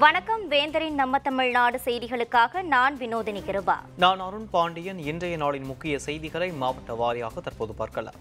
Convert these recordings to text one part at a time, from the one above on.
வணக்கம் வேந்தரின் நம்ம தமிழ்நாடு செய்திகளுக்காக நான் வினோதினி கிருபா நான் அருண் பாண்டியன் இன்றைய நாளின் முக்கிய செய்திகளை மாவட்ட வாரியாக தற்போது பார்க்கலாம்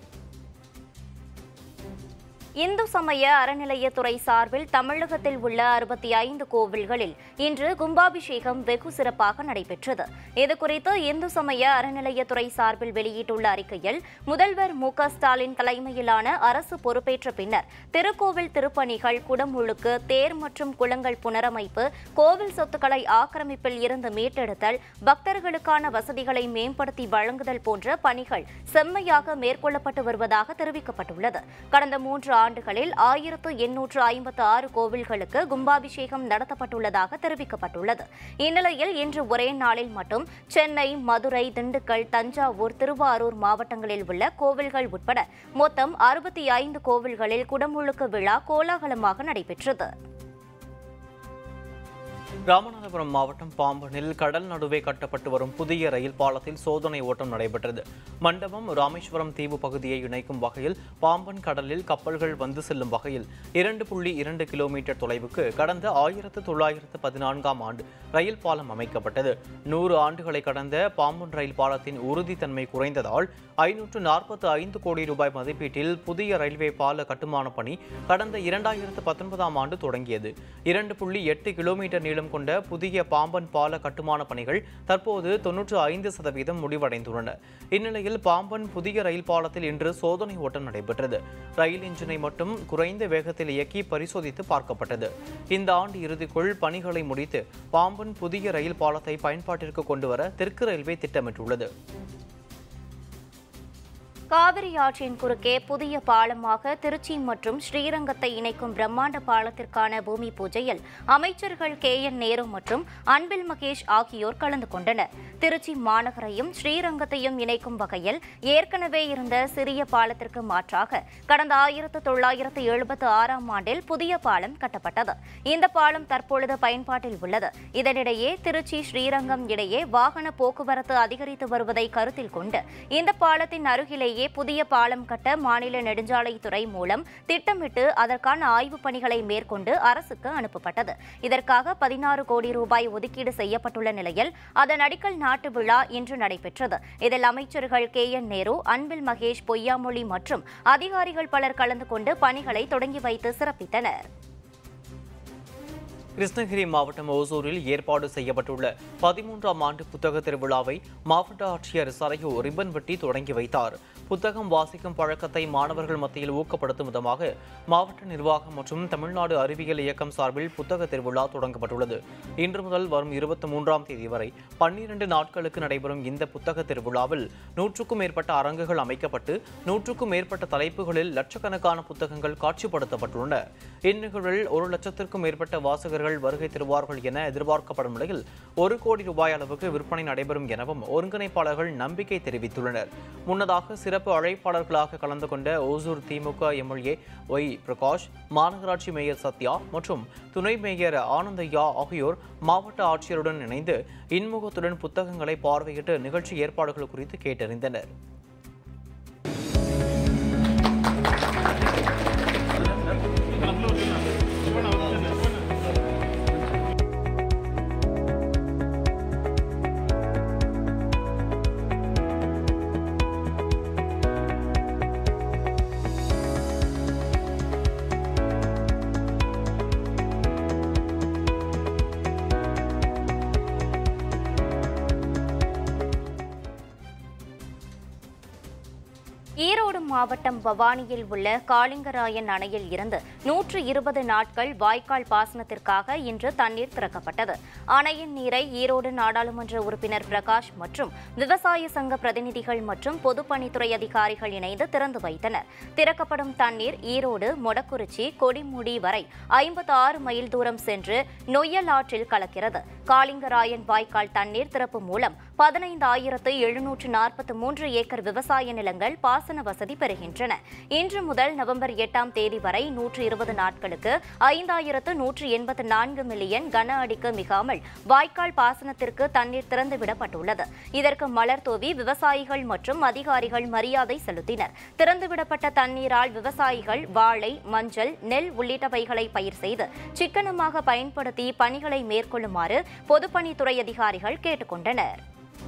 இந்து சமய அறநிலையத்துறை சார்பில் தமிழகத்தில் உள்ள அறுபத்தி ஐந்து கோவில்களில் இன்று கும்பாபிஷேகம் வெகு சிறப்பாக நடைபெற்றது இதுகுறித்து இந்து சமய அறநிலையத்துறை சார்பில் வெளியிட்டுள்ள அறிக்கையில் முதல்வர் மு க ஸ்டாலின் தலைமையிலான அரசு பொறுப்பேற்ற பின்னர் திருக்கோவில் திருப்பணிகள் குடமுழுக்கு தேர் மற்றும் குளங்கள் புனரமைப்பு கோவில் சொத்துக்களை ஆக்கிரமிப்பில் இருந்து மீட்டெடுத்தல் பக்தர்களுக்கான வசதிகளை மேம்படுத்தி வழங்குதல் போன்ற பணிகள் செம்மையாக மேற்கொள்ளப்பட்டு வருவதாக தெரிவிக்கப்பட்டுள்ளது கடந்த மூன்று ஆண்டுகளில் ஆயிரத்து எண்ணூற்று ஐம்பத்து ஆறு கோவில்களுக்கு கும்பாபிஷேகம் நடத்தப்பட்டுள்ளதாக தெரிவிக்கப்பட்டுள்ளது இந்நிலையில் இன்று ஒரே நாளில் மட்டும் சென்னை மதுரை திண்டுக்கல் தஞ்சாவூர் திருவாரூர் மாவட்டங்களில் உள்ள கோவில்கள் உட்பட மொத்தம் அறுபத்தி ஐந்து கோவில்களில் குடமுழுக்கு விழா கோலாகலமாக நடைபெற்றது ராமநாதபுரம் மாவட்டம் பாம்பனில் கடல் நடுவே கட்டப்பட்டு வரும் புதிய ரயில் பாலத்தில் சோதனை ஓட்டம் நடைபெற்றது மண்டபம் ராமேஸ்வரம் தீவு பகுதியை இணைக்கும் வகையில் பாம்பன் கடலில் கப்பல்கள் வந்து செல்லும் வகையில் இரண்டு புள்ளி இரண்டு கிலோமீட்டர் தொலைவுக்கு கடந்த ஆயிரத்து தொள்ளாயிரத்து பதினான்காம் ஆண்டு ரயில் பாலம் அமைக்கப்பட்டது நூறு ஆண்டுகளை கடந்த பாம்பன் ரயில் பாலத்தின் உறுதித்தன்மை குறைந்ததால் ஐநூற்று நாற்பத்து ஐந்து கோடி ரூபாய் மதிப்பீட்டில் புதிய ரயில்வே பால கட்டுமான பணி கடந்த இரண்டாயிரத்து பத்தொன்பதாம் ஆண்டு தொடங்கியது இரண்டு புள்ளி எட்டு கிலோமீட்டர் நீளம் கொண்ட புதிய பாம்பன் பால கட்டுமான பணிகள் தற்போது தொன்னூற்று ஐந்து சதவீதம் முடிவடைந்துள்ளன இந்நிலையில் பாம்பன் புதிய ரயில் பாலத்தில் இன்று சோதனை ஓட்டம் நடைபெற்றது ரயில் இன்ஜினை மட்டும் குறைந்த வேகத்தில் இயக்கி பரிசோதித்து பார்க்கப்பட்டது இந்த ஆண்டு இறுதிக்குள் பணிகளை முடித்து பாம்பன் புதிய ரயில் பாலத்தை பயன்பாட்டிற்கு கொண்டுவர தெற்கு ரயில்வே திட்டமிட்டுள்ளது காவிரி ஆற்றின் குறுக்கே புதிய பாலமாக திருச்சி மற்றும் ஸ்ரீரங்கத்தை இணைக்கும் பிரம்மாண்ட பாலத்திற்கான பூமி பூஜையில் அமைச்சர்கள் கே என் நேரு மற்றும் அன்பில் மகேஷ் ஆகியோர் கலந்து கொண்டனர் திருச்சி மாநகரையும் ஸ்ரீரங்கத்தையும் இணைக்கும் வகையில் ஏற்கனவே இருந்த சிறிய பாலத்திற்கு மாற்றாக கடந்த ஆயிரத்து தொள்ளாயிரத்து எழுபத்து ஆறாம் ஆண்டில் புதிய பாலம் கட்டப்பட்டது இந்த பாலம் தற்பொழுது பயன்பாட்டில் உள்ளது இதனிடையே திருச்சி ஸ்ரீரங்கம் இடையே வாகன போக்குவரத்து அதிகரித்து வருவதை கருத்தில் கொண்டு இந்த பாலத்தின் அருகிலேயே புதிய பாலம் கட்ட மாநில நெடுஞ்சாலைத்துறை மூலம் திட்டமிட்டு அதற்கான ஆய்வுப் பணிகளை மேற்கொண்டு அரசுக்கு அனுப்பப்பட்டது இதற்காக பதினாறு கோடி ரூபாய் ஒதுக்கீடு செய்யப்பட்டுள்ள நிலையில் அதன் அடிக்கல் நாட்டு விழா இன்று நடைபெற்றது இதில் அமைச்சர்கள் கே என் நேரு அன்பில் மகேஷ் பொய்யாமொழி மற்றும் அதிகாரிகள் பலர் கலந்து கொண்டு பணிகளை தொடங்கி வைத்து சிறப்பித்தனர் கிருஷ்ணகிரி மாவட்டம் ஓசூரில் ஏற்பாடு செய்யப்பட்டுள்ள பதிமூன்றாம் ஆண்டு புத்தக திருவிழாவை மாவட்ட ஆட்சியர் சரையு ரிப்பன் வெட்டி தொடங்கி வைத்தார் புத்தகம் வாசிக்கும் பழக்கத்தை மாணவர்கள் மத்தியில் ஊக்கப்படுத்தும் விதமாக மாவட்ட நிர்வாகம் மற்றும் தமிழ்நாடு அறிவியல் இயக்கம் சார்பில் புத்தக திருவிழா தொடங்கப்பட்டுள்ளது இன்று முதல் வரும் இருபத்தி மூன்றாம் தேதி வரை பன்னிரண்டு நாட்களுக்கு நடைபெறும் இந்த புத்தக திருவிழாவில் நூற்றுக்கும் மேற்பட்ட அரங்குகள் அமைக்கப்பட்டு நூற்றுக்கும் மேற்பட்ட தலைப்புகளில் லட்சக்கணக்கான புத்தகங்கள் காட்சிப்படுத்தப்பட்டுள்ளன இந்நிகழ்வில் ஒரு லட்சத்திற்கும் மேற்பட்ட வாசகர்கள் வருகை தருவார்கள் என எதிர்பார்க்கப்படும் நிலையில் ஒரு கோடி ரூபாய் அளவுக்கு விற்பனை நடைபெறும் எனவும் ஒருங்கிணைப்பாளர்கள் நம்பிக்கை தெரிவித்துள்ளனர் முன்னதாக சிறப்பு அழைப்பாளர்களாக கலந்து கொண்ட ஓசூர் திமுக எம்எல்ஏ ஒய் பிரகாஷ் மாநகராட்சி மேயர் சத்யா மற்றும் துணை மேயர் ஆனந்தையா ஆகியோர் மாவட்ட ஆட்சியருடன் இணைந்து இன்முகத்துடன் புத்தகங்களை பார்வையிட்டு நிகழ்ச்சி ஏற்பாடுகள் குறித்து கேட்டறிந்தனர் ஈரோடு மாவட்டம் பவானியில் உள்ள காளிங்கராயன் அணையில் இருந்து நூற்று இருபது நாட்கள் வாய்க்கால் பாசனத்திற்காக இன்று தண்ணீர் திறக்கப்பட்டது அணையின் நீரை ஈரோடு நாடாளுமன்ற உறுப்பினர் பிரகாஷ் மற்றும் விவசாய சங்க பிரதிநிதிகள் மற்றும் பொதுப்பணித்துறை அதிகாரிகள் இணைந்து திறந்து வைத்தனர் திறக்கப்படும் தண்ணீர் ஈரோடு மொடக்குறிச்சி கொடிமுடி வரை ஐம்பத்தி ஆறு மைல் தூரம் சென்று நொய்யல் ஆற்றில் கலக்கிறது காளிங்கராயன் வாய்க்கால் தண்ணீர் திறப்பு மூலம் பதினைந்தாயிரத்து எழுநூற்று நாற்பத்தி மூன்று ஏக்கர் விவசாய நிலங்கள் பாசன வசதி பெறுகின்றன இன்று முதல் நவம்பர் எட்டாம் தேதி வரை நூற்று இருபது நாட்களுக்கு ஐந்தாயிரத்து நூற்று எண்பத்து நான்கு மில்லியன் கன அடிக்கு மிகாமல் வாய்க்கால் பாசனத்திற்கு தண்ணீர் திறந்துவிடப்பட்டுள்ளது இதற்கு மலர் தூவி விவசாயிகள் மற்றும் அதிகாரிகள் மரியாதை செலுத்தினர் திறந்துவிடப்பட்ட தண்ணீரால் விவசாயிகள் வாழை மஞ்சள் நெல் உள்ளிட்டவைகளை பயிர் செய்து சிக்கனமாக பயன்படுத்தி பணிகளை மேற்கொள்ளுமாறு பொதுப்பணித்துறை அதிகாரிகள் கேட்டுக்கொண்டனர்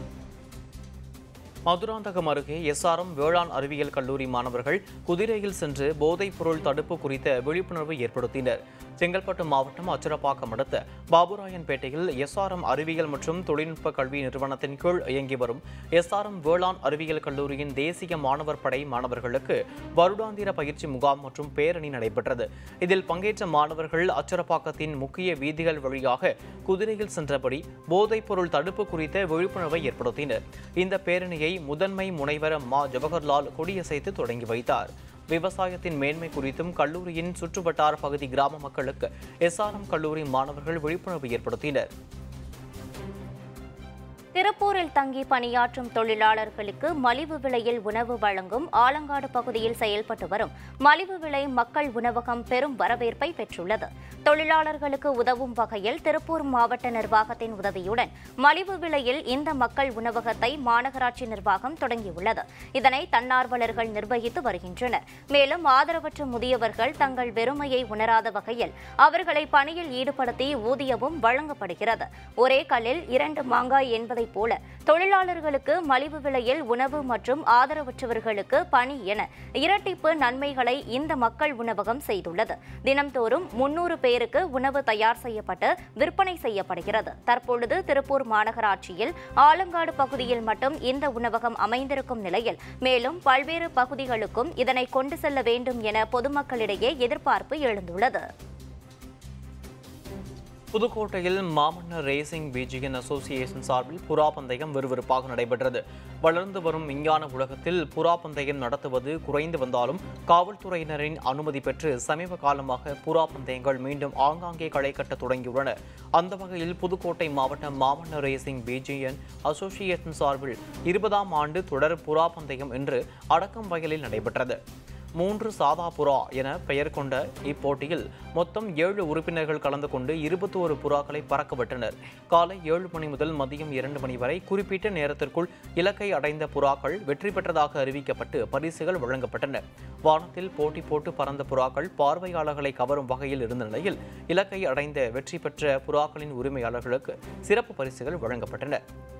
மதுராந்தகம் அருகே எஸ்ஆர்எம் வேளாண் அறிவியல் கல்லூரி மாணவர்கள் குதிரையில் சென்று போதைப் பொருள் தடுப்பு குறித்த விழிப்புணர்வு ஏற்படுத்தினர் செங்கல்பட்டு மாவட்டம் அச்சரப்பாக்கம் அடுத்த பாபுராயன்பேட்டையில் எஸ்ஆர்எம் அறிவியல் மற்றும் தொழில்நுட்ப கல்வி நிறுவனத்தின் கீழ் இயங்கி வரும் எஸ்ஆர்எம் வேளாண் அறிவியல் கல்லூரியின் தேசிய மாணவர் படை மாணவர்களுக்கு வருடாந்திர பயிற்சி முகாம் மற்றும் பேரணி நடைபெற்றது இதில் பங்கேற்ற மாணவர்கள் அச்சரப்பாக்கத்தின் முக்கிய வீதிகள் வழியாக குதிரையில் சென்றபடி போதைப் பொருள் தடுப்பு குறித்த விழிப்புணர்வை ஏற்படுத்தினர் இந்த பேரணியை முதன்மை முனைவர் மா ஜவஹர்லால் கொடியசைத்து தொடங்கி வைத்தார் விவசாயத்தின் மேன்மை குறித்தும் கல்லூரியின் சுற்றுவட்டார பகுதி கிராம மக்களுக்கு எஸ்ஆர்எம் கல்லூரி மாணவர்கள் விழிப்புணர்வு ஏற்படுத்தினர் திருப்பூரில் தங்கி பணியாற்றும் தொழிலாளர்களுக்கு மலிவு விலையில் உணவு வழங்கும் ஆலங்காடு பகுதியில் செயல்பட்டு வரும் மலிவு விலை மக்கள் உணவகம் பெரும் வரவேற்பை பெற்றுள்ளது தொழிலாளர்களுக்கு உதவும் வகையில் திருப்பூர் மாவட்ட நிர்வாகத்தின் உதவியுடன் மலிவு விலையில் இந்த மக்கள் உணவகத்தை மாநகராட்சி நிர்வாகம் தொடங்கியுள்ளது இதனை தன்னார்வலர்கள் நிர்வகித்து வருகின்றனர் மேலும் ஆதரவற்ற முதியவர்கள் தங்கள் வெறுமையை உணராத வகையில் அவர்களை பணியில் ஈடுபடுத்தி ஊதியமும் வழங்கப்படுகிறது ஒரே கல்லில் இரண்டு மாங்காய் என்பதைப் போல தொழிலாளர்களுக்கு மலிவு விலையில் உணவு மற்றும் ஆதரவற்றவர்களுக்கு பணி என இரட்டிப்பு நன்மைகளை இந்த மக்கள் உணவகம் செய்துள்ளது தினம்தோறும் முன்னூறு பேருக்கு உணவு தயார் செய்யப்பட்டு விற்பனை செய்யப்படுகிறது தற்பொழுது திருப்பூர் மாநகராட்சியில் ஆலங்காடு பகுதியில் மட்டும் இந்த உணவகம் அமைந்திருக்கும் நிலையில் மேலும் பல்வேறு பகுதிகளுக்கும் இதனை கொண்டு செல்ல வேண்டும் என பொதுமக்களிடையே எதிர்பார்ப்பு எழுந்துள்ளது புதுக்கோட்டையில் மாமன்னர் ரேசிங் பிஜிஎன் அசோசியேஷன் சார்பில் புறா பந்தயம் விறுவிறுப்பாக நடைபெற்றது வளர்ந்து வரும் விஞ்ஞான உலகத்தில் புறா பந்தயம் நடத்துவது குறைந்து வந்தாலும் காவல்துறையினரின் அனுமதி பெற்று சமீப காலமாக புறா பந்தயங்கள் மீண்டும் ஆங்காங்கே களை கட்ட தொடங்கியுள்ளன அந்த வகையில் புதுக்கோட்டை மாவட்ட மாமன்னர் ரேசிங் பிஜிஎன் அசோசியேஷன் சார்பில் இருபதாம் ஆண்டு தொடர் புறா பந்தயம் இன்று அடக்கம் வயலில் நடைபெற்றது மூன்று சாதா புறா என பெயர் கொண்ட இப்போட்டியில் மொத்தம் ஏழு உறுப்பினர்கள் கலந்து கொண்டு இருபத்தி ஒரு புறாக்களை பறக்கவிட்டனர் காலை ஏழு மணி முதல் மதியம் இரண்டு மணி வரை குறிப்பிட்ட நேரத்திற்குள் இலக்கை அடைந்த புறாக்கள் வெற்றி பெற்றதாக அறிவிக்கப்பட்டு பரிசுகள் வழங்கப்பட்டன வானத்தில் போட்டி போட்டு பறந்த புறாக்கள் பார்வையாளர்களை கவரும் வகையில் இருந்த நிலையில் இலக்கை அடைந்த வெற்றி பெற்ற புறாக்களின் உரிமையாளர்களுக்கு சிறப்பு பரிசுகள் வழங்கப்பட்டன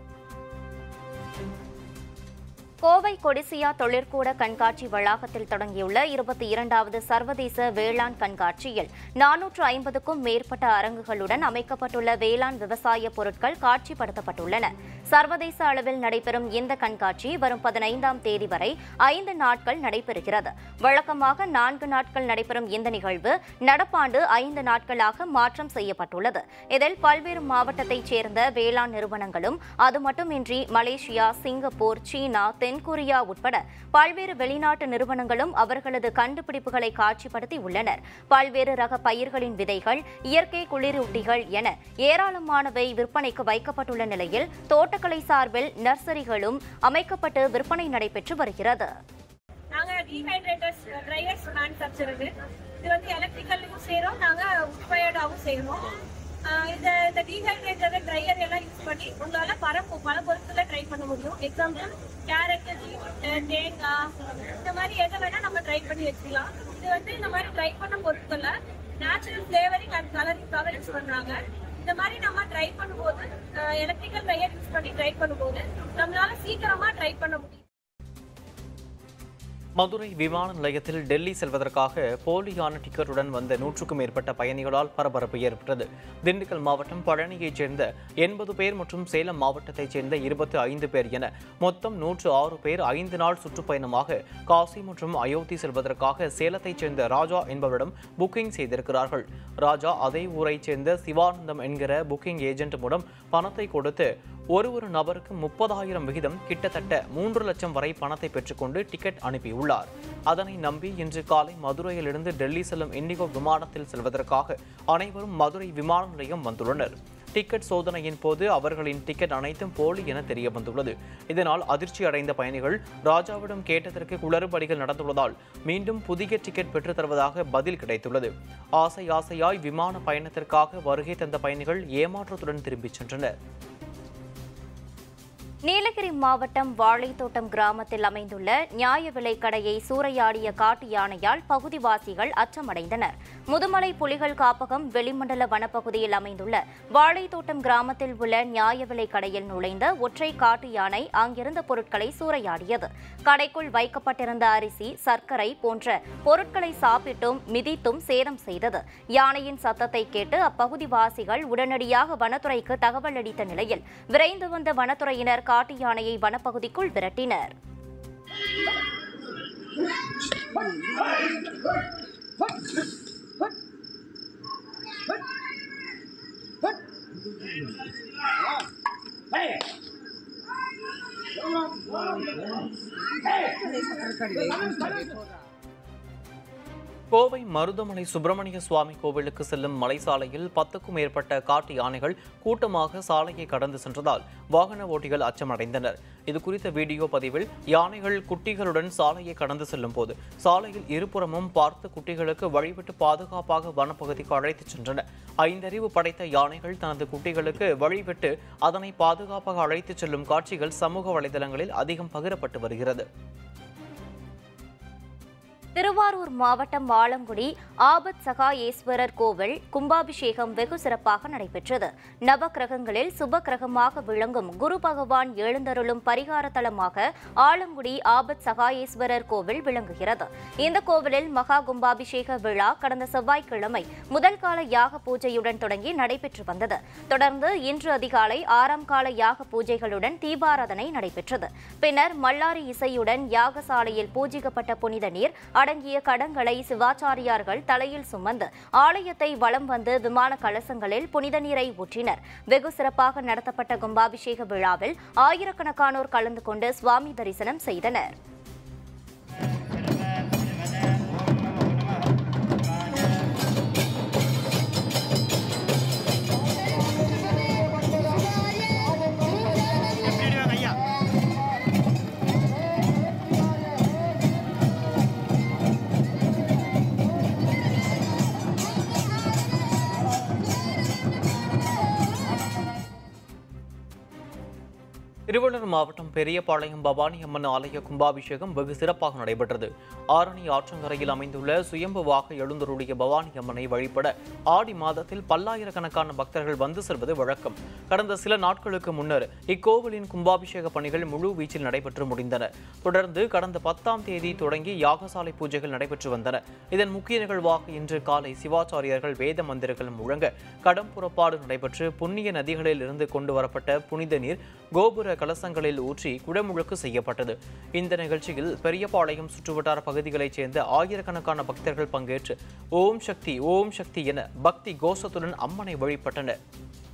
கோவை கொடிசியா தொழிற்கூட கண்காட்சி வளாகத்தில் தொடங்கியுள்ள இருபத்தி இரண்டாவது சர்வதேச வேளாண் கண்காட்சியில் நானூற்று ஐம்பதுக்கும் மேற்பட்ட அரங்குகளுடன் அமைக்கப்பட்டுள்ள வேளாண் விவசாய பொருட்கள் காட்சிப்படுத்தப்பட்டுள்ளன சர்வதேச அளவில் நடைபெறும் இந்த கண்காட்சி வரும் பதினைந்தாம் தேதி வரை ஐந்து நாட்கள் நடைபெறுகிறது வழக்கமாக நான்கு நாட்கள் நடைபெறும் இந்த நிகழ்வு நடப்பாண்டு ஐந்து நாட்களாக மாற்றம் செய்யப்பட்டுள்ளது இதில் பல்வேறு மாவட்டத்தைச் சேர்ந்த வேளாண் நிறுவனங்களும் அது மட்டுமின்றி மலேசியா சிங்கப்பூர் சீனா தென்கொரியா உட்பட பல்வேறு வெளிநாட்டு நிறுவனங்களும் அவர்களது கண்டுபிடிப்புகளை காட்சிப்படுத்தி உள்ளனர் பல்வேறு ரக பயிர்களின் விதைகள் இயற்கை குளிரூட்டிகள் என ஏராளமானவை விற்பனைக்கு வைக்கப்பட்டுள்ள நிலையில் தோட்டக்கலை சார்பில் நர்சரிகளும் அமைக்கப்பட்டு விற்பனை நடைபெற்று வருகிறது நாங்க டீஹைட்ரேட்டர்ஸ் ட்ரையர்ஸ் மேனுஃபேக்சரர் இது வந்து எலக்ட்ரிக்கல்லையும் செய்கிறோம் நாங்கள் உட்பயர்டாகவும் செய்கிறோம் இந்த இந்த டீஹைட்ரேட்டர் ட்ரையர் எல்லாம் யூஸ் பண்ணி உங்களால் பல பொ- பல பொருட்களை ட்ரை பண்ண முடியும் எக்ஸாம்பிள் கேரட் தேங்காய் இந்த மாதிரி எதை வேணால் நம்ம ட்ரை பண்ணி வச்சுக்கலாம் இது வந்து இந்த மாதிரி ட்ரை பண்ண பொருட்களை நேச்சுரல் ஃப்ளேவரிங் அண்ட் கலரிங்காக யூஸ் பண்ணுறாங்க இந்த மாதிரி நம்ம ட்ரை பண்ணும்போது எலக்ட்ரிக்கல் ட்ரையர் யூஸ் பண்ணி ட்ரை பண்ணும்போது நம்மளால சீக்கிரமா ட்ரை பண்ண முடியும் மதுரை விமான நிலையத்தில் டெல்லி செல்வதற்காக போலியான டிக்கெட்டுடன் வந்த நூற்றுக்கும் மேற்பட்ட பயணிகளால் பரபரப்பு ஏற்பட்டது திண்டுக்கல் மாவட்டம் பழனியைச் சேர்ந்த எண்பது பேர் மற்றும் சேலம் மாவட்டத்தைச் சேர்ந்த இருபத்தி ஐந்து பேர் என மொத்தம் நூற்று ஆறு பேர் ஐந்து நாள் சுற்றுப்பயணமாக காசி மற்றும் அயோத்தி செல்வதற்காக சேலத்தைச் சேர்ந்த ராஜா என்பவரிடம் புக்கிங் செய்திருக்கிறார்கள் ராஜா அதே ஊரைச் சேர்ந்த சிவானந்தம் என்கிற புக்கிங் ஏஜென்ட் மூலம் பணத்தை கொடுத்து ஒரு ஒரு நபருக்கு முப்பதாயிரம் விகிதம் கிட்டத்தட்ட மூன்று லட்சம் வரை பணத்தை பெற்றுக்கொண்டு டிக்கெட் அனுப்பியுள்ளார் அதனை நம்பி இன்று காலை மதுரையிலிருந்து டெல்லி செல்லும் இண்டிகோ விமானத்தில் செல்வதற்காக அனைவரும் மதுரை விமான நிலையம் வந்துள்ளனர் டிக்கெட் சோதனையின் போது அவர்களின் டிக்கெட் அனைத்தும் போலி என தெரிய வந்துள்ளது இதனால் அதிர்ச்சி அடைந்த பயணிகள் ராஜாவிடம் கேட்டதற்கு குளறுபடிகள் நடந்துள்ளதால் மீண்டும் புதிய டிக்கெட் பெற்றுத் தருவதாக பதில் கிடைத்துள்ளது ஆசை ஆசையாய் விமான பயணத்திற்காக வருகை தந்த பயணிகள் ஏமாற்றத்துடன் திரும்பிச் சென்றனர் நீலகிரி மாவட்டம் வாழைத்தோட்டம் கிராமத்தில் அமைந்துள்ள நியாய விலைக் கடையை சூறையாடிய காட்டு யானையால் பகுதிவாசிகள் அச்சமடைந்தனர் முதுமலை புலிகள் காப்பகம் வெளிமண்டல வனப்பகுதியில் அமைந்துள்ள வாழைத்தோட்டம் கிராமத்தில் உள்ள நியாய விலைக் கடையில் நுழைந்த ஒற்றை காட்டு யானை அங்கிருந்த பொருட்களை சூறையாடியது கடைக்குள் வைக்கப்பட்டிருந்த அரிசி சர்க்கரை போன்ற பொருட்களை சாப்பிட்டும் மிதித்தும் சேதம் செய்தது யானையின் சத்தத்தை கேட்டு அப்பகுதிவாசிகள் உடனடியாக வனத்துறைக்கு தகவல் அளித்த நிலையில் விரைந்து வந்த வனத்துறையினர் காட்டு யானையை வனப்பகுதிக்குள் விரட்டினர் கோவை மருதமலை சுப்பிரமணிய சுவாமி கோவிலுக்கு செல்லும் மலைசாலையில் பத்துக்கும் மேற்பட்ட காட்டு யானைகள் கூட்டமாக சாலையை கடந்து சென்றதால் வாகன ஓட்டிகள் அச்சமடைந்தனர் இது குறித்த வீடியோ பதிவில் யானைகள் குட்டிகளுடன் சாலையை கடந்து செல்லும் போது சாலையில் இருபுறமும் பார்த்து குட்டிகளுக்கு வழிவிட்டு பாதுகாப்பாக வனப்பகுதிக்கு அழைத்துச் சென்றன ஐந்தறிவு படைத்த யானைகள் தனது குட்டிகளுக்கு வழிவிட்டு அதனை பாதுகாப்பாக அழைத்துச் செல்லும் காட்சிகள் சமூக வலைதளங்களில் அதிகம் பகிரப்பட்டு வருகிறது திருவாரூர் மாவட்டம் ஆலங்குடி ஆபத் சகாயேஸ்வரர் கோவில் கும்பாபிஷேகம் வெகு சிறப்பாக நடைபெற்றது நவக்கிரகங்களில் சுப கிரகமாக விளங்கும் குரு பகவான் எழுந்தருளும் பரிகார தலமாக ஆலங்குடி ஆபத் சகாயேஸ்வரர் கோவில் விளங்குகிறது இந்த கோவிலில் மகா கும்பாபிஷேக விழா கடந்த செவ்வாய்க்கிழமை முதல் கால யாக பூஜையுடன் தொடங்கி நடைபெற்று வந்தது தொடர்ந்து இன்று அதிகாலை ஆறாம் கால யாக பூஜைகளுடன் தீபாராதனை நடைபெற்றது பின்னர் மல்லாரி இசையுடன் யாகசாலையில் பூஜிக்கப்பட்ட புனித நீர் அடங்கிய கடங்களை சிவாச்சாரியார்கள் தலையில் சுமந்து ஆலயத்தை வலம் வந்து விமான கலசங்களில் புனித நீரை ஊற்றினர் வெகு சிறப்பாக நடத்தப்பட்ட கும்பாபிஷேக விழாவில் ஆயிரக்கணக்கானோர் கலந்து கொண்டு சுவாமி தரிசனம் செய்தனர் திருவள்ளூர் மாவட்டம் பெரியபாளையம் பவானி அம்மன் ஆலய கும்பாபிஷேகம் வெகு சிறப்பாக நடைபெற்றது ஆரணி ஆற்றங்கரையில் அமைந்துள்ள சுயம்புவாக எழுந்தருளிய பவானி அம்மனை வழிபட ஆடி மாதத்தில் பல்லாயிரக்கணக்கான பக்தர்கள் வந்து செல்வது வழக்கம் கடந்த சில நாட்களுக்கு முன்னர் இக்கோவிலின் கும்பாபிஷேக பணிகள் முழு வீச்சில் நடைபெற்று முடிந்தன தொடர்ந்து கடந்த பத்தாம் தேதி தொடங்கி யாகசாலை பூஜைகள் நடைபெற்று வந்தன இதன் முக்கிய நிகழ்வாக இன்று காலை சிவாச்சாரியர்கள் வேத மந்திரங்கள் முழங்க கடம் புறப்பாடு நடைபெற்று புண்ணிய நதிகளில் இருந்து கொண்டு வரப்பட்ட புனித நீர் கோபுர கலசங்களில் ஊற்றி குடமுழுக்கு செய்யப்பட்டது இந்த நிகழ்ச்சியில் பெரியபாளையம் சுற்றுவட்டார பகுதிகளைச் சேர்ந்த ஆயிரக்கணக்கான பக்தர்கள் பங்கேற்று ஓம் சக்தி ஓம் சக்தி என பக்தி கோஷத்துடன் அம்மனை வழிபட்டனர்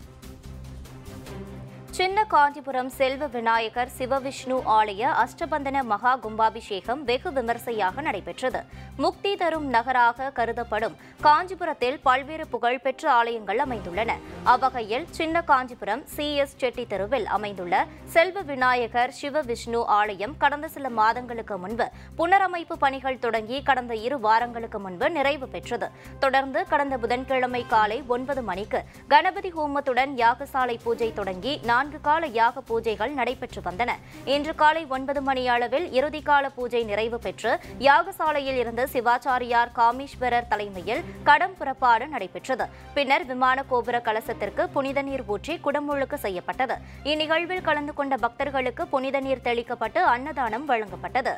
சின்ன காஞ்சிபுரம் செல்வ விநாயகர் சிவவிஷ்ணு ஆலய அஷ்டபந்தன மகா கும்பாபிஷேகம் வெகு விமர்சையாக நடைபெற்றது முக்தி தரும் நகராக கருதப்படும் காஞ்சிபுரத்தில் பல்வேறு புகழ்பெற்ற ஆலயங்கள் அமைந்துள்ளன அவ்வகையில் சின்ன காஞ்சிபுரம் சி எஸ் செட்டி தெருவில் அமைந்துள்ள செல்வ விநாயகர் சிவவிஷ்ணு ஆலயம் கடந்த சில மாதங்களுக்கு முன்பு புனரமைப்பு பணிகள் தொடங்கி கடந்த இரு வாரங்களுக்கு முன்பு நிறைவு பெற்றது தொடர்ந்து கடந்த புதன்கிழமை காலை ஒன்பது மணிக்கு கணபதி ஹோமத்துடன் யாகசாலை பூஜை தொடங்கி நான்கு கால யாக பூஜைகள் நடைபெற்று வந்தன இன்று காலை ஒன்பது மணி அளவில் இறுதி கால பூஜை நிறைவு பெற்று யாகசாலையில் இருந்து சிவாச்சாரியார் காமேஸ்வரர் தலைமையில் கடம் புறப்பாடு நடைபெற்றது பின்னர் விமான கோபுர கலசத்திற்கு புனித நீர் ஊற்றி குடமுழுக்கு செய்யப்பட்டது இந்நிகழ்வில் கலந்து கொண்ட பக்தர்களுக்கு புனித நீர் தெளிக்கப்பட்டு அன்னதானம் வழங்கப்பட்டது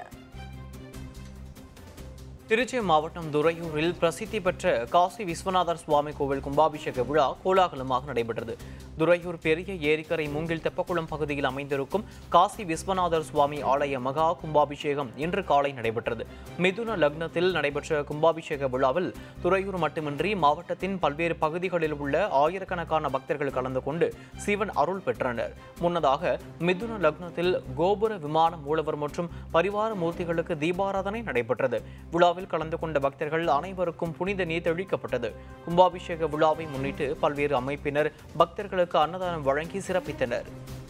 திருச்சி மாவட்டம் துறையூரில் பிரசித்தி பெற்ற காசி விஸ்வநாதர் சுவாமி கோவில் கும்பாபிஷேக விழா கோலாகலமாக நடைபெற்றது துறையூர் பெரிய ஏரிக்கரை மூங்கில் தெப்பக்குளம் பகுதியில் அமைந்திருக்கும் காசி விஸ்வநாதர் சுவாமி ஆலய மகா கும்பாபிஷேகம் இன்று காலை நடைபெற்றது மிதுன லக்னத்தில் நடைபெற்ற கும்பாபிஷேக விழாவில் துறையூர் மட்டுமின்றி மாவட்டத்தின் பல்வேறு பகுதிகளில் உள்ள ஆயிரக்கணக்கான பக்தர்கள் கலந்து கொண்டு சிவன் அருள் பெற்றனர் முன்னதாக மிதுன லக்னத்தில் கோபுர விமான மூலவர் மற்றும் பரிவார மூர்த்திகளுக்கு தீபாராதனை நடைபெற்றது விழாவில் விழாவில் கலந்து கொண்ட பக்தர்கள் அனைவருக்கும் புனித நீர் தெளிக்கப்பட்டது கும்பாபிஷேக விழாவை முன்னிட்டு பல்வேறு அமைப்பினர் பக்தர்களுக்கு அன்னதானம் வழங்கி சிறப்பித்தனர்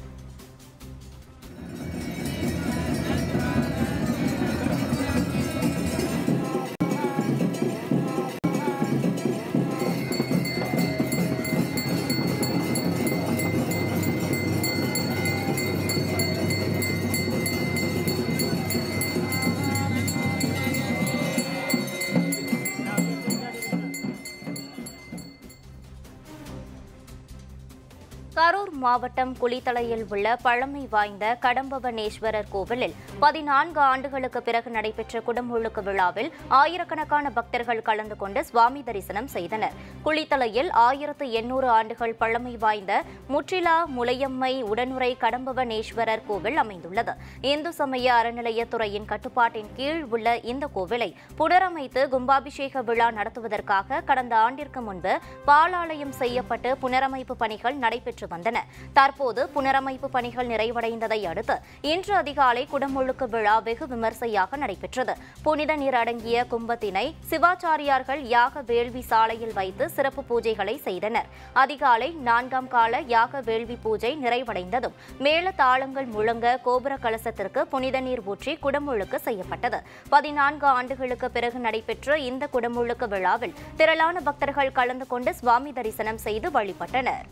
கரூர் மாவட்டம் குளித்தலையில் உள்ள பழமை வாய்ந்த கடம்பவனேஸ்வரர் கோவிலில் பதினான்கு ஆண்டுகளுக்கு பிறகு நடைபெற்ற குடமுழுக்கு விழாவில் ஆயிரக்கணக்கான பக்தர்கள் கலந்து கொண்டு சுவாமி தரிசனம் செய்தனர் குளித்தலையில் ஆயிரத்து எண்ணூறு ஆண்டுகள் பழமை வாய்ந்த முற்றிலா முலையம்மை உடனுரை கடம்பவனேஸ்வரர் கோவில் அமைந்துள்ளது இந்து சமய அறநிலையத்துறையின் கட்டுப்பாட்டின் கீழ் உள்ள இந்த கோவிலை புனரமைத்து கும்பாபிஷேக விழா நடத்துவதற்காக கடந்த ஆண்டிற்கு முன்பு பாலாலயம் செய்யப்பட்டு புனரமைப்பு பணிகள் நடைபெற்று வந்தன தற்போது புனரமைப்பு பணிகள் நிறைவடைந்ததை அடுத்து இன்று அதிகாலை குடமுழுக்கு விழா வெகு விமர்சையாக நடைபெற்றது புனித நீர் அடங்கிய கும்பத்தினை சிவாச்சாரியார்கள் யாக வேள்வி சாலையில் வைத்து சிறப்பு பூஜைகளை செய்தனர் அதிகாலை நான்காம் கால யாக வேள்வி பூஜை நிறைவடைந்ததும் மேள தாளங்கள் முழங்க கோபுர கலசத்திற்கு புனித நீர் ஊற்றி குடமுழுக்கு செய்யப்பட்டது பதினான்கு ஆண்டுகளுக்கு பிறகு நடைபெற்ற இந்த குடமுழுக்கு விழாவில் திரளான பக்தர்கள் கலந்து கொண்டு சுவாமி தரிசனம் செய்து வழிபட்டனர்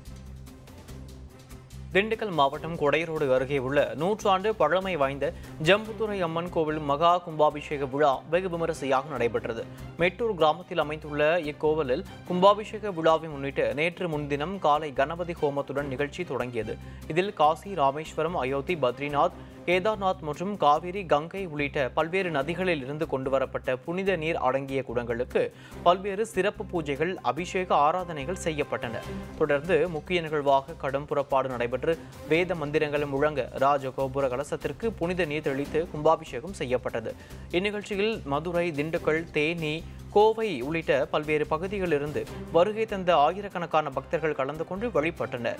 திண்டுக்கல் மாவட்டம் கொடைரோடு அருகே உள்ள நூற்றாண்டு பழமை வாய்ந்த ஜம்புத்துறை அம்மன் கோவில் மகா கும்பாபிஷேக விழா வெகு விமரிசையாக நடைபெற்றது மெட்டூர் கிராமத்தில் அமைந்துள்ள இக்கோவிலில் கும்பாபிஷேக விழாவை முன்னிட்டு நேற்று முன்தினம் காலை கணபதி ஹோமத்துடன் நிகழ்ச்சி தொடங்கியது இதில் காசி ராமேஸ்வரம் அயோத்தி பத்ரிநாத் கேதார்நாத் மற்றும் காவிரி கங்கை உள்ளிட்ட பல்வேறு நதிகளில் இருந்து கொண்டு வரப்பட்ட புனித நீர் அடங்கிய குடங்களுக்கு பல்வேறு சிறப்பு பூஜைகள் அபிஷேக ஆராதனைகள் செய்யப்பட்டன தொடர்ந்து முக்கிய நிகழ்வாக கடும் புறப்பாடு நடைபெற்று வேத மந்திரங்கள் முழங்க ராஜகோபுர கலசத்திற்கு புனித நீர் தெளித்து கும்பாபிஷேகம் செய்யப்பட்டது இந்நிகழ்ச்சியில் மதுரை திண்டுக்கல் தேனி கோவை உள்ளிட்ட பல்வேறு பகுதிகளிலிருந்து வருகை தந்த ஆயிரக்கணக்கான பக்தர்கள் கலந்து கொண்டு வழிபட்டனர்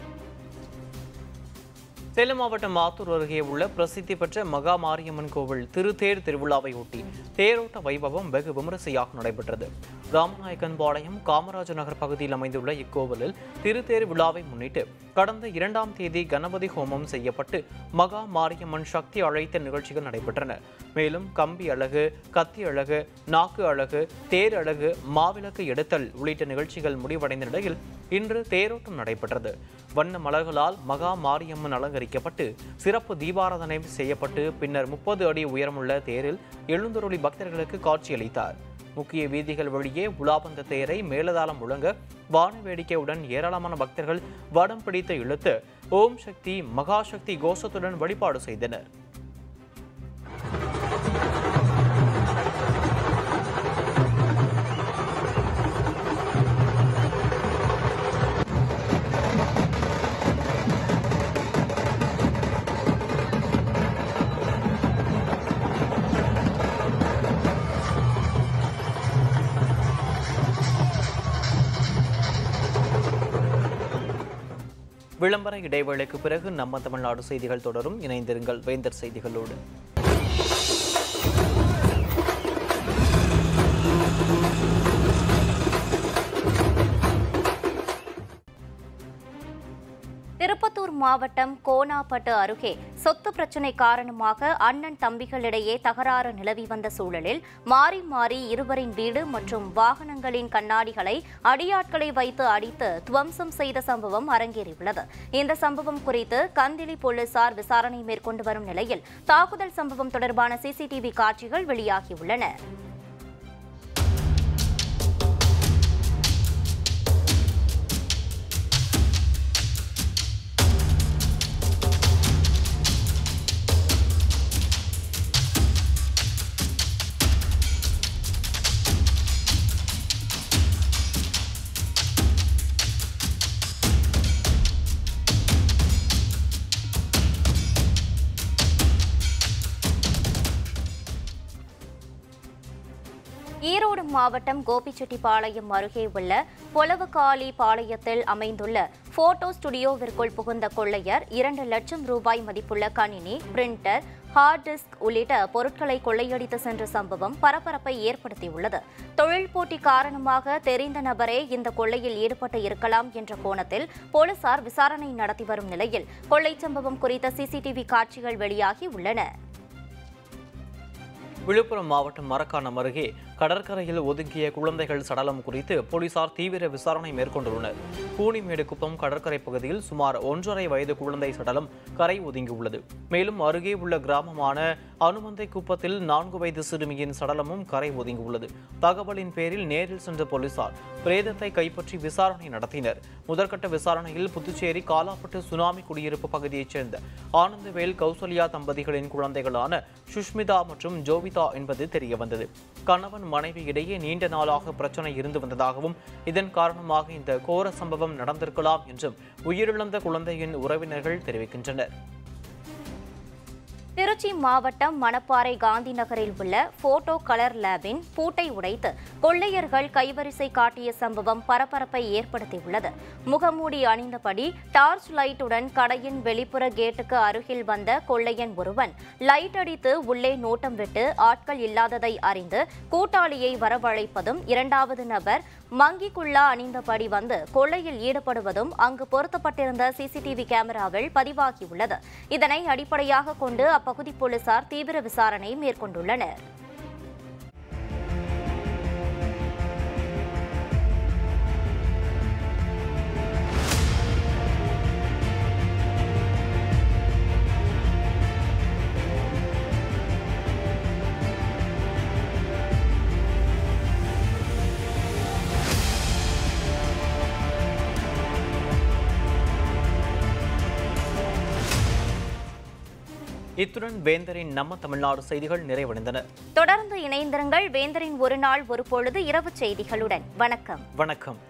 சேலம் மாவட்டம் மாத்தூர் அருகே உள்ள பிரசித்தி பெற்ற மகா மாரியம்மன் கோவில் திருத்தேர் திருவிழாவை ஒட்டி தேரோட்ட வைபவம் வெகு விமரிசையாக நடைபெற்றது ராமநாயக்கன்பாளையம் காமராஜர் நகர் பகுதியில் அமைந்துள்ள இக்கோவிலில் திருத்தேர் விழாவை முன்னிட்டு கடந்த இரண்டாம் தேதி கணபதி ஹோமம் செய்யப்பட்டு மகா மாரியம்மன் சக்தி அழைத்த நிகழ்ச்சிகள் நடைபெற்றன மேலும் கம்பி அழகு கத்தி அழகு நாக்கு அழகு தேர் அழகு மாவிளக்கு எடுத்தல் உள்ளிட்ட நிகழ்ச்சிகள் முடிவடைந்த நிலையில் இன்று தேரோட்டம் நடைபெற்றது வண்ண மலர்களால் மகா மாரியம்மன் அலங்கரிக்கப்பட்டு சிறப்பு தீபாராதனை செய்யப்பட்டு பின்னர் முப்பது அடி உயரமுள்ள தேரில் எழுந்தருளி பக்தர்களுக்கு காட்சியளித்தார் முக்கிய வீதிகள் வழியே உலாபந்த தேரை மேலதாளம் முழங்க வான வேடிக்கையுடன் ஏராளமான பக்தர்கள் வடம் பிடித்து இழுத்து ஓம் சக்தி மகாசக்தி கோஷத்துடன் வழிபாடு செய்தனர் விளம்பர இடைவேளைக்கு பிறகு நம்ம தமிழ்நாடு செய்திகள் தொடரும் இணைந்திருங்கள் வேந்தர் செய்திகளோடு திருப்பத்தூர் மாவட்டம் கோனாப்பட்டு அருகே சொத்து பிரச்சினை காரணமாக அண்ணன் தம்பிகளிடையே தகராறு நிலவி வந்த சூழலில் மாறி மாறி இருவரின் வீடு மற்றும் வாகனங்களின் கண்ணாடிகளை அடியாட்களை வைத்து அடித்து துவம்சம் செய்த சம்பவம் அரங்கேறியுள்ளது இந்த சம்பவம் குறித்து கந்திலி போலீசார் விசாரணை மேற்கொண்டு வரும் நிலையில் தாக்குதல் சம்பவம் தொடர்பான சிசிடிவி காட்சிகள் வெளியாகியுள்ளன ஈரோடு மாவட்டம் கோபிச்செட்டிப்பாளையம் அருகே உள்ள பொலவுகாலி பாளையத்தில் அமைந்துள்ள போட்டோ ஸ்டுடியோவிற்குள் புகுந்த கொள்ளையர் இரண்டு லட்சம் ரூபாய் மதிப்புள்ள கணினி பிரிண்டர் ஹார்ட் டிஸ்க் உள்ளிட்ட பொருட்களை கொள்ளையடித்து சென்ற சம்பவம் பரபரப்பை ஏற்படுத்தியுள்ளது தொழில் போட்டி காரணமாக தெரிந்த நபரே இந்த கொள்ளையில் ஈடுபட்டு இருக்கலாம் என்ற கோணத்தில் போலீசார் விசாரணை நடத்தி வரும் நிலையில் கொள்ளை சம்பவம் குறித்த சிசிடிவி காட்சிகள் வெளியாகி உள்ளன விழுப்புரம் மாவட்டம் மரக்காணம் அருகே கடற்கரையில் ஒதுங்கிய குழந்தைகள் சடலம் குறித்து போலீசார் தீவிர விசாரணை மேற்கொண்டுள்ளனர் கூனிமேடு குப்பம் கடற்கரை பகுதியில் சுமார் ஒன்றரை வயது குழந்தை சடலம் கரை ஒதுங்கியுள்ளது மேலும் அருகே உள்ள கிராமமான அனுமந்தை குப்பத்தில் நான்கு வயது சிறுமியின் சடலமும் கரை ஒதுங்கியுள்ளது தகவலின் பேரில் நேரில் சென்ற போலீசார் பிரேதத்தை கைப்பற்றி விசாரணை நடத்தினர் முதற்கட்ட விசாரணையில் புதுச்சேரி காலாப்பட்டு சுனாமி குடியிருப்பு பகுதியைச் சேர்ந்த ஆனந்தவேல் கௌசல்யா தம்பதிகளின் குழந்தைகளான சுஷ்மிதா மற்றும் ஜோவிதா என்பது தெரியவந்தது கணவன் மனைவி இடையே நீண்ட நாளாக பிரச்சனை இருந்து வந்ததாகவும் இதன் காரணமாக இந்த கோர சம்பவம் நடந்திருக்கலாம் என்றும் உயிரிழந்த குழந்தையின் உறவினர்கள் தெரிவிக்கின்றனர் திருச்சி மாவட்டம் மணப்பாறை காந்தி நகரில் உள்ள போட்டோ கலர் லேபின் பூட்டை உடைத்து கொள்ளையர்கள் கைவரிசை காட்டிய சம்பவம் பரபரப்பை ஏற்படுத்தியுள்ளது முகமூடி அணிந்தபடி டார்ச் லைட்டுடன் கடையின் வெளிப்புற கேட்டுக்கு அருகில் வந்த கொள்ளையன் ஒருவன் லைட் அடித்து உள்ளே நோட்டம் விட்டு ஆட்கள் இல்லாததை அறிந்து கூட்டாளியை வரவழைப்பதும் இரண்டாவது நபர் மங்கி குள்ளா அணிந்தபடி வந்து கொள்ளையில் ஈடுபடுவதும் அங்கு பொருத்தப்பட்டிருந்த சிசிடிவி கேமராவில் பதிவாகியுள்ளது இதனை அடிப்படையாக கொண்டு அப்பகுதி போலீசார் தீவிர விசாரணை மேற்கொண்டுள்ளனர் இத்துடன் வேந்தரின் நம்ம தமிழ்நாடு செய்திகள் நிறைவடைந்தன தொடர்ந்து இணைந்திருங்கள் வேந்தரின் ஒரு நாள் ஒரு பொழுது இரவு செய்திகளுடன் வணக்கம் வணக்கம்